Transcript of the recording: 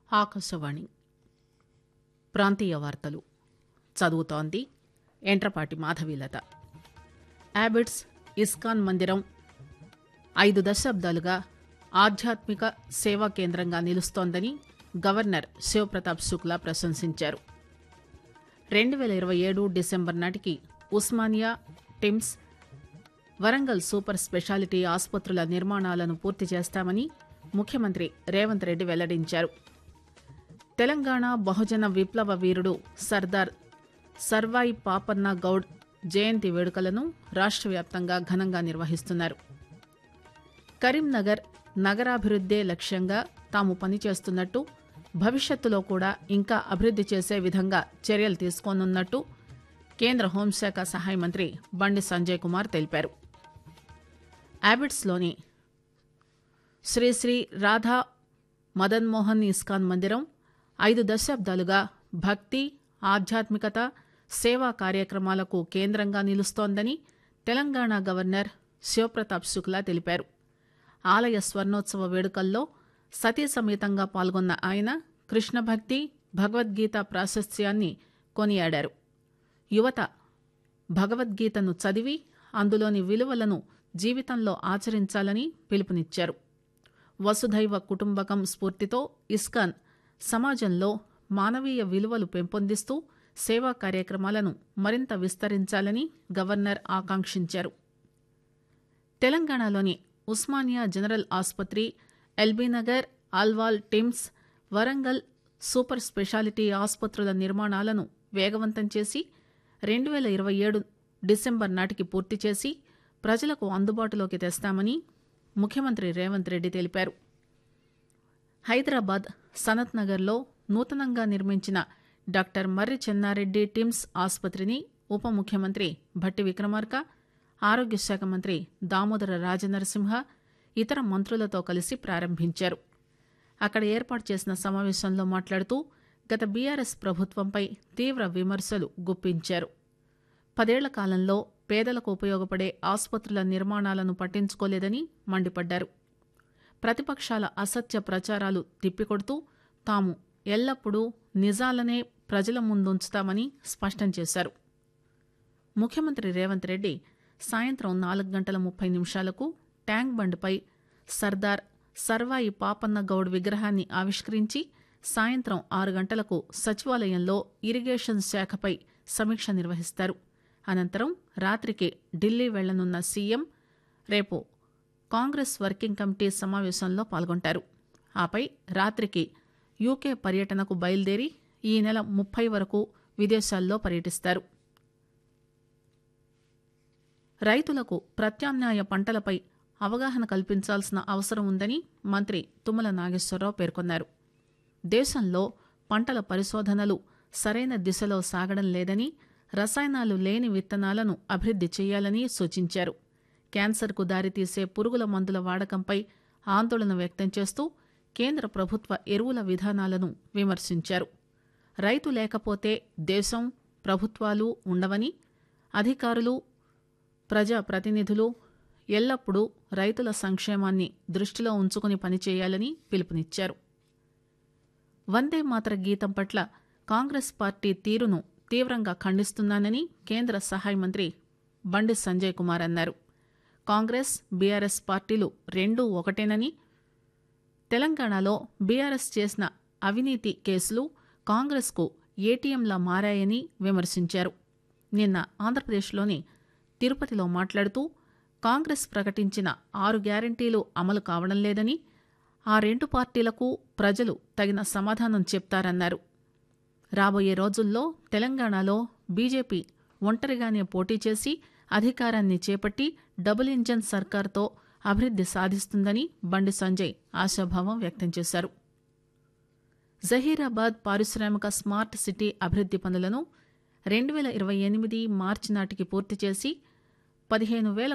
ఆకాశవాణి ప్రాంతీయ వార్తలు చదువుతోంది ఎంట్రపాటి మాధవీలత యాబిడ్స్ ఇస్కాన్ మందిరం ఐదు దశాబ్దాలుగా ఆధ్యాత్మిక సేవా కేంద్రంగా నిలుస్తోందని గవర్నర్ శివప్రతాప్ శుక్లా ప్రశంసించారు రెండు పేల ఇరవై ఏడు డిసెంబర్ నాటికి Osmania TIMS Warangal super speciality ఆసుపత్రుల నిర్మాణాలను పూర్తి చేస్తామని ముఖ్యమంత్రి రేవంత్ రెడ్డి వెల్లడించారు తెలంగాణ బహుజన విప్లవ వీరుడు సర్దార్ సర్వాయి పాపన్న గౌడ్ జయంతి వేడుకలను రాష్ట్ర వ్యాప్తంగా ఘనంగా నిర్వహిస్తున్నారు కరీంనగర్ నగరాభివృద్దే లక్ష్యంగా తాము పనిచేస్తున్నట్టు భవిష్యత్తులో కూడా ఇంకా అభివృద్ది చేసే విధంగా చర్యలు తీసుకోనున్నట్టు కేంద్ర హోంశాఖ సహాయ మంత్రి బండి సంజయ్ కుమార్ తెలిపారు యాబిడ్స్లోని శ్రీ శ్రీ రాధా మదన్ మోహన్ ఇస్కాన్ మందిరం ఐదు దశాబ్దాలుగా భక్తి ఆధ్యాత్మికత సేవా కార్యక్రమాలకు కేంద్రంగా నిలుస్తోందని తెలంగాణ గవర్నర్ శివప్రతాప్ శుక్లా తెలిపారు ఆలయ స్వర్ణోత్సవ వేడుకల్లో సతీ సమేతంగా పాల్గొన్న ఆయన కృష్ణ భక్తి భగవద్గీత ప్రాశస్త్యాన్ని కొనియాడారు యువత భగవద్గీతను చదివి అందులోని విలువలను జీవితంలో ఆచరించాలని పిలుపునిచ్చారు వసుధైవ కుటుంబకం స్ఫూర్తితో ఇస్కాన్ సమాజంలో మానవీయ విలువలు పెంపొందిస్తూ సేవా కార్యక్రమాలను మరింత విస్తరించాలని గవర్నర్ ఆకాంక్షించారు తెలంగాణలోని ఉస్మానియా జనరల్ ఆసుపత్రి LB Nagar Alwal TIMS Warangal super speciality ఆసుపత్రుల నిర్మాణాలను వేగవంతం చేసి రెండు పేల ఇరవై ఏడు డిసెంబర్ నాటికి పూర్తి చేసి ప్రజలకు అందుబాటులోకి తెస్తామని ముఖ్యమంత్రి రేవంత్ రెడ్డి తెలిపారు హైదరాబాద్ సనత్ నగర్లో నూతనంగా నిర్మించిన డాక్టర్ మర్రి చెన్నారెడ్డి టిమ్స్ ఆసుపత్రిని ఉప ముఖ్యమంత్రి భట్టి విక్రమార్క ఆరోగ్య శాఖ మంత్రి దామోదర రాజనరసింహ ఇతర మంత్రులతో కలిసి ప్రారంభించారు అక్కడ ఏర్పాటు చేసిన సమావేశంలో మాట్లాడుతూ గత బీఆర్ఎస్ ప్రభుత్వంపై తీవ్ర విమర్శలు గుప్పించారు పదేళ్ల కాలంలో పేదలకు ఉపయోగపడే ఆసుపత్రుల నిర్మాణాలను పట్టించుకోలేదని మండిపడ్డారు ప్రతిపక్షాల అసత్య ప్రచారాలు తిప్పికొడుతూ తాము ఎల్లప్పుడూ నిజాలనే ప్రజల ముందుంచుతామని స్పష్టం చేశారు ముఖ్యమంత్రి రేవంత్ రెడ్డి సాయంత్రం నాలుగు గంటల ముప్పై నిమిషాలకు ట్యాంక్ బండ్పై సర్దార్ సర్వాయి పాపన్న గౌడ్ విగ్రహాన్ని ఆవిష్కరించి సాయంత్రం ఆరు గంటలకు సచివాలయంలో ఇరిగేషన్ శాఖపై సమీక్ష నిర్వహిస్తారు అనంతరం రాత్రికి ఢిల్లీ వెళ్లనున్న సీఎం రేపు కాంగ్రెస్ వర్కింగ్ కమిటీ సమావేశంలో పాల్గొంటారు ఆపై రాత్రికి యూకే పర్యటనకు బయలుదేరి ఈ నెల ముప్పై వరకు విదేశాల్లో పర్యటిస్తారు రైతులకు ప్రత్యామ్నాయ పంటలపై అవగాహన కల్పించాల్సిన అవసరం ఉందని మంత్రి తుమ్మల నాగేశ్వరరావు పేర్కొన్నారు దేశంలో పంటల పరిశోధనలు సరైన దిశలో సాగడం లేదని రసాయనాలు లేని విత్తనాలను అభివృద్ది చేయాలని సూచించారు క్యాన్సర్కు దారితీసే పురుగుల మందుల వాడకంపై ఆందోళన వ్యక్తం చేస్తూ కేంద్ర ప్రభుత్వ ఎరువుల విధానాలను విమర్శించారు రైతు లేకపోతే దేశం ప్రభుత్వాలు ఉండవని అధికారులు ప్రజా ప్రతినిధులు ఎల్లప్పుడూ రైతుల సంక్షేమాన్ని దృష్టిలో ఉంచుకుని పనిచేయాలని పిలుపునిచ్చారు వందే మాతర గీతం పట్ల కాంగ్రెస్ పార్టీ తీరును తీవ్రంగా ఖండిస్తున్నానని కేంద్ర సహాయ మంత్రి బండి సంజయ్ కుమార్ అన్నారు కాంగ్రెస్ బీఆర్ఎస్ పార్టీలు రెండూ ఒకటేనని తెలంగాణలో బీఆర్ఎస్ చేసిన అవినీతి కేసులు కాంగ్రెస్కు ఏటీఎంలా మారాయని విమర్శించారు నిన్న ఆంధ్రప్రదేశ్లోని తిరుపతిలో మాట్లాడుతూ కాంగ్రెస్ ప్రకటించిన ఆరు గ్యారంటీలు అమలు కావడం లేదని ఆ రెండు పార్టీలకు ప్రజలు తగిన సమాధానం చెప్తారన్నారు రాబోయే రోజుల్లో తెలంగాణలో బీజేపీ ఒంటరిగానే పోటీ చేసి అధికారాన్ని చేపట్టి డబుల్ ఇంజన్ సర్కార్తో అభివృద్ది సాధిస్తుందని బండి సంజయ్ ఆశాభావం వ్యక్తం చేశారు జహీరాబాద్ పారిశ్రామిక స్మార్ట్ సిటీ అభివృద్ది పనులను రెండు వేల ఇరవై ఎనిమిది మార్చి నాటికి పూర్తి చేసి పదిహేను వేల